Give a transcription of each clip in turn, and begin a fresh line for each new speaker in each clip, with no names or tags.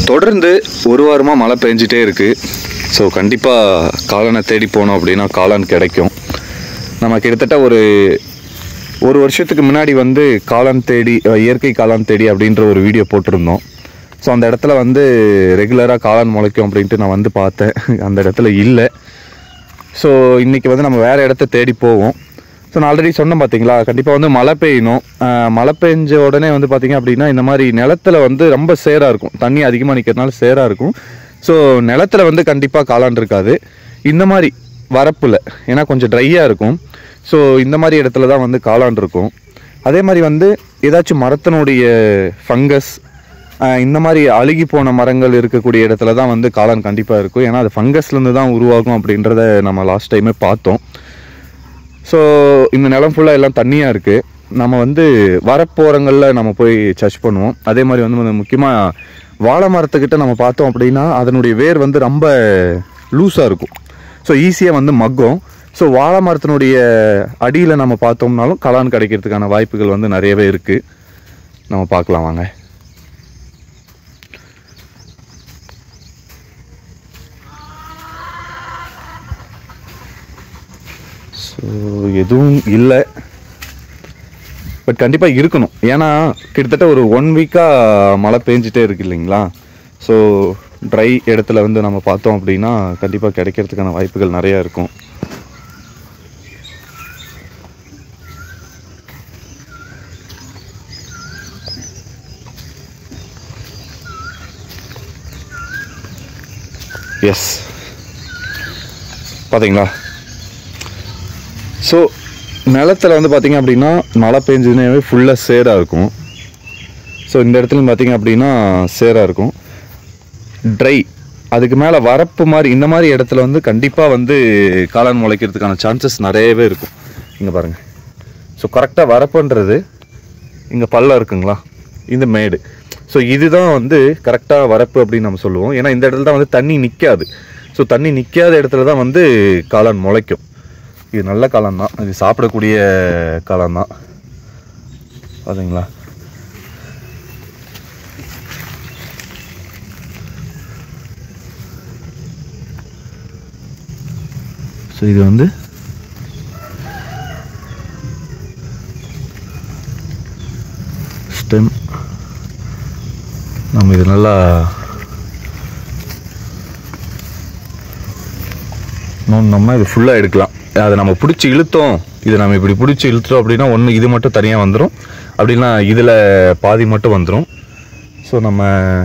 தொடர்ந்து ஒரு வாரமாக மழை பெஞ்சிட்டே இருக்குது ஸோ கண்டிப்பாக காளானை தேடி போனோம் அப்படின்னா காளான் கிடைக்கும் நம்ம கிட்டத்தட்ட ஒரு ஒரு வருஷத்துக்கு முன்னாடி வந்து காளான் தேடி அஹ், இயற்கை காளான் தேடி அப்படின்ற ஒரு வீடியோ போட்டிருந்தோம் ஸோ அந்த இடத்துல வந்து ரெகுலராக காளான் முளைக்கும் அப்படின்ட்டு நான் வந்து பார்த்தேன் அந்த இடத்துல இல்லை ஸோ இன்றைக்கி வந்து நம்ம வேறு இடத்த தேடி போவோம் ஸோ நான் ஆல்ரெடி சொன்னேன் பார்த்தீங்களா கண்டிப்பாக வந்து மழை பெய்யணும் ஆஹ் மழை பெஞ்ச உடனே வந்து பார்த்தீங்க அப்படின்னா இந்த மாதிரி நிலத்துல வந்து ரொம்ப சேராக இருக்கும் தண்ணி அதிகமாக நிற்கிறதுனால சேராக இருக்கும் ஸோ நிலத்துல வந்து கண்டிப்பாக காளான் இருக்காது இந்த மாதிரி வரப்பில் ஏன்னா கொஞ்சம் ட்ரையாக இருக்கும் ஸோ இந்த மாதிரி இடத்துல தான் வந்து காளான் இருக்கும் அதே மாதிரி வந்து ஏதாச்சும் மரத்தினுடைய ஃபங்கஸ் இந்த மாதிரி அழுகி போன மரங்கள் இருக்கக்கூடிய இடத்துல தான் வந்து காளான் கண்டிப்பாக இருக்கும் ஏன்னா அது ஃபங்கஸ்லேருந்து தான் உருவாகும் அப்படின்றத நம்ம லாஸ்ட் டைமே பார்த்தோம் ஸோ இந்த நிலம் ஃபுல்லாக எல்லாம் தண்ணியாக இருக்குது நம்ம வந்து வரப்போரங்களில் நம்ம போய் சர்ச் பண்ணுவோம் அதே மாதிரி வந்து முக்கியமாக வாழை மரத்துக்கிட்ட நம்ம பார்த்தோம் அப்படின்னா அதனுடைய வேர் வந்து ரொம்ப லூஸாக இருக்கும் ஸோ ஈஸியாக வந்து மக்கும் ஸோ வாழை மரத்தினுடைய அடியில் நம்ம பார்த்தோம்னாலும் கலான் கிடைக்கிறதுக்கான வாய்ப்புகள் வந்து நிறையவே இருக்குது நம்ம பார்க்கலாம் வாங்க ஸோ எதுவும் இல்லை பட் கண்டிப்பாக இருக்கணும் ஏன்னா கிட்டத்தட்ட ஒரு ஒன் வீக்காக மழை பெஞ்சிட்டே இருக்கு இல்லைங்களா ஸோ ட்ரை இடத்துல வந்து நம்ம பார்த்தோம் அப்படின்னா கண்டிப்பாக கிடைக்கிறதுக்கான வாய்ப்புகள் நிறையா இருக்கும் எஸ் பார்த்தீங்களா ஸோ நிலத்துல வந்து பார்த்தீங்க அப்படின்னா மழை பெஞ்சதுனாவே ஃபுல்லாக சேராக இருக்கும் ஸோ இந்த இடத்துல பார்த்தீங்க அப்படின்னா சேராக இருக்கும் ட்ரை அதுக்கு மேலே வரப்பு மாதிரி இந்த மாதிரி இடத்துல வந்து கண்டிப்பாக வந்து காளான் முளைக்கிறதுக்கான சான்சஸ் நிறையவே இருக்கும் இங்கே பாருங்கள் ஸோ கரெக்டாக வரப்புன்றது இங்கே பள்ளம் இருக்குங்களா இந்த மேடு ஸோ இதுதான் வந்து கரெக்டாக வரப்பு அப்படின்னு நம்ம சொல்லுவோம் ஏன்னா இந்த இடத்துல தான் வந்து தண்ணி நிற்காது ஸோ தண்ணி நிற்காத இடத்துல தான் வந்து காளான் முளைக்கும் இது நல்ல காளான் தான் இது சாப்பிடக்கூடிய காளான் தான் பார்த்தீங்களா ஸோ இது வந்து ஸ்டெம் நம்ம இது நல்லா நோண்டினோம்னா இது ஃபுல்லாக எடுக்கலாம் அதை நம்ம பிடிச்சி இழுத்தோம் இதை நம்ம இப்படி பிடிச்சி இழுத்தோம் அப்படின்னா ஒன்று இது மட்டும் தனியாக வந்துடும் அப்படின்னா இதில் பாதி மட்டும் வந்துடும் ஸோ நம்ம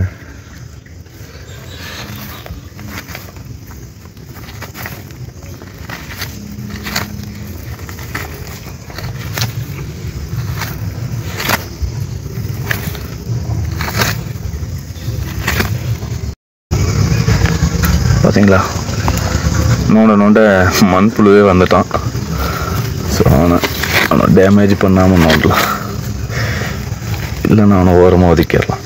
பார்த்தீங்களா நோண்ட நோண்ட மண்புழுவே வந்துட்டான் ஸோ அவனை அவனை டேமேஜ் பண்ணாமல் நோண்டலாம் இல்லைன்னா அவனை ஓரமாக ஒதுக்கிடலாம்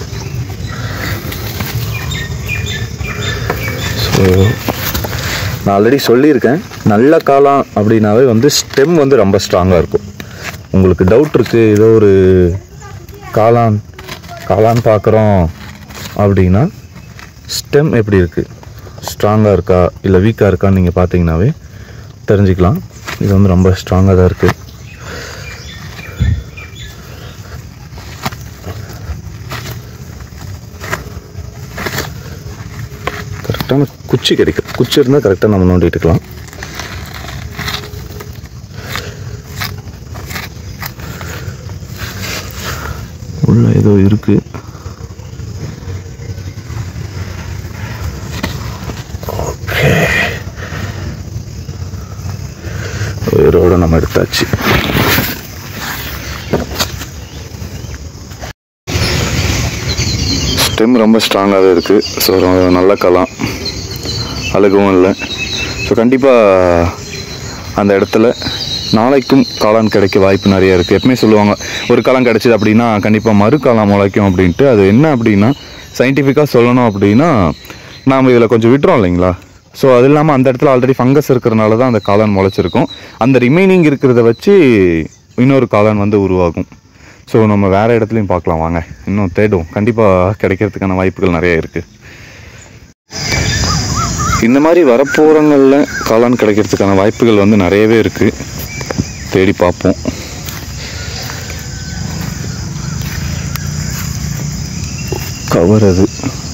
ஸோ நான் ஆல்ரெடி சொல்லியிருக்கேன் நல்ல காலம் அப்படின்னாவே வந்து ஸ்டெம் வந்து ரொம்ப ஸ்ட்ராங்காக இருக்கும் உங்களுக்கு டவுட் இருக்குது ஏதோ ஒரு காளான் காளான் பார்க்குறோம் அப்படின்னா ஸ்டெம் எப்படி இருக்குது ஸ்ட்ராங்காக இருக்கா இல்லை வீக்காக இருக்கான்னு நீங்கள் பார்த்தீங்கன்னாவே தெரிஞ்சுக்கலாம் இது வந்து ரொம்ப ஸ்ட்ராங்காக தான் இருக்குது கரெக்டான குச்சி கிடைக்கும் குச்சி இருந்தால் கரெக்டாக நம்ம நோண்டிட்டுக்கலாம் உள்ள ஏதோ இருக்குது உயிரோட நம்ம எடுத்தாச்சு ஸ்டெம் ரொம்ப ஸ்ட்ராங்காகவே இருக்குது ஸோ நல்ல களம் அழுகவும் இல்லை ஸோ கண்டிப்பாக அந்த இடத்துல நாளைக்கும் காளான் கிடைக்க வாய்ப்பு நிறைய இருக்குது எப்பவுமே சொல்லுவாங்க ஒரு காளான் கிடைச்சிது அப்படின்னா கண்டிப்பாக மறு காளான் முளைக்கும் அப்படின்ட்டு அது என்ன அப்படின்னா சயின்டிஃபிக்காக சொல்லணும் அப்படின்னா நாம் இதில் கொஞ்சம் விட்டுறோம் இல்லைங்களா ஸோ அது இல்லாமல் அந்த இடத்துல ஆல்ரெடி ஃபங்கஸ் இருக்கிறனால தான் அந்த காளான் முளைச்சிருக்கும் அந்த ரிமைனிங் இருக்கிறத வச்சு இன்னொரு காளான் வந்து உருவாகும் ஸோ நம்ம வேறு இடத்துலையும் பார்க்கலாம் வாங்க இன்னும் தேடும் கண்டிப்பாக கிடைக்கிறதுக்கான வாய்ப்புகள் நிறைய இருக்குது இந்த மாதிரி வரப்போகிறங்களில் காளான் கிடைக்கிறதுக்கான வாய்ப்புகள் வந்து நிறையவே இருக்குது தேடி பார்ப்போம் கவர் அது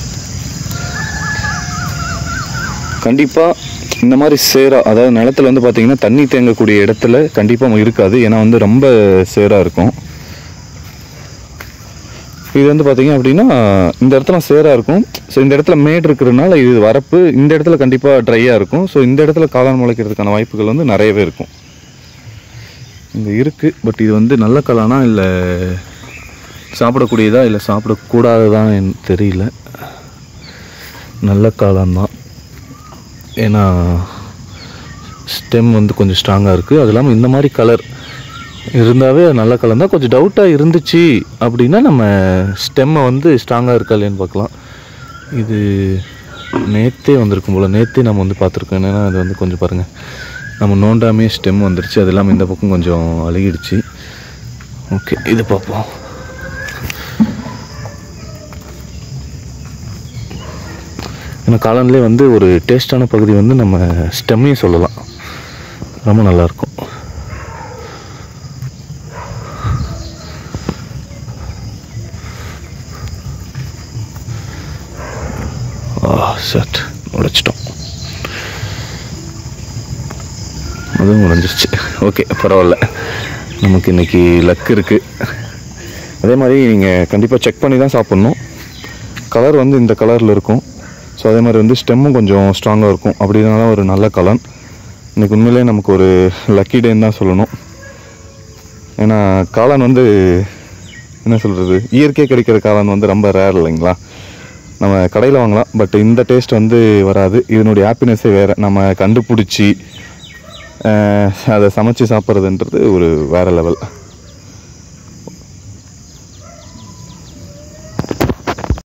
கண்டிப்பாக இந்த மாதிரி சேரா அதாவது நிலத்துல வந்து பார்த்தீங்கன்னா தண்ணி தேங்கக்கூடிய இடத்துல கண்டிப்பாக இருக்காது ஏன்னா வந்து ரொம்ப சேராக இருக்கும் இது வந்து பார்த்தீங்க அப்படின்னா இந்த இடத்துல சேராக இருக்கும் ஸோ இந்த இடத்துல மேடு இருக்கிறதுனால இது வரப்பு இந்த இடத்துல கண்டிப்பாக ட்ரையாக இருக்கும் ஸோ இந்த இடத்துல காளான் முளைக்கிறதுக்கான வாய்ப்புகள் வந்து நிறையவே இருக்கும் இங்கே இருக்குது பட் இது வந்து நல்ல காளானா இல்லை சாப்பிடக்கூடியதா இல்லை சாப்பிடக்கூடாததா எனக்கு தெரியல நல்ல காளான் தான் ஏன்னா ஸ்டெம் வந்து கொஞ்சம் ஸ்ட்ராங்காக இருக்குது அது இல்லாமல் இந்த மாதிரி கலர் இருந்தாவே நல்ல கலர் தான் கொஞ்சம் டவுட்டாக இருந்துச்சு அப்படின்னா நம்ம ஸ்டெம்மை வந்து ஸ்ட்ராங்காக இருக்கா இல்லையான்னு பார்க்கலாம் இது நேற்றே வந்திருக்கும் போல் நேற்றே நம்ம வந்து பார்த்துருக்கோம் என்னென்னா அது வந்து கொஞ்சம் பாருங்கள் நம்ம நோண்டாமே ஸ்டெம் வந்துருச்சு அது இல்லாமல் இந்த பக்கம் கொஞ்சம் அழுகிடுச்சு ஓகே இது பார்ப்போம் ஏன்னா காளான்லேயே வந்து ஒரு டேஸ்டான பகுதி வந்து நம்ம ஸ்டெம்மையும் சொல்லலாம் ரொம்ப நல்லாயிருக்கும் ஆ சட் உடைச்சிட்டோம் அதுவும் உடைஞ்சிருச்சு ஓகே பரவாயில்ல நமக்கு இன்னைக்கு லக் இருக்குது அதே மாதிரி நீங்கள் கண்டிப்பாக செக் பண்ணி தான் சாப்பிட்ணும் கலர் வந்து இந்த கலரில் இருக்கும் ஸோ அதே மாதிரி வந்து ஸ்டெம்மும் கொஞ்சம் ஸ்ட்ராங்காக இருக்கும் அப்படின்னா தான் ஒரு நல்ல கலன் இன்னைக்கு உண்மையிலே நமக்கு ஒரு லக்கி டேன்னு தான் சொல்லணும் ஏன்னா காளான் வந்து என்ன சொல்கிறது இயற்கை கிடைக்கிற காளான் வந்து ரொம்ப ரேர் இல்லைங்களா நம்ம கடையில் வாங்கலாம் பட் இந்த டேஸ்ட் வந்து வராது இதனுடைய ஹாப்பினஸ்ஸே வேறு நம்ம கண்டுபிடிச்சி அஹ், அதை சமைச்சு சாப்பிட்றதுன்றது ஒரு வேறு லெவல்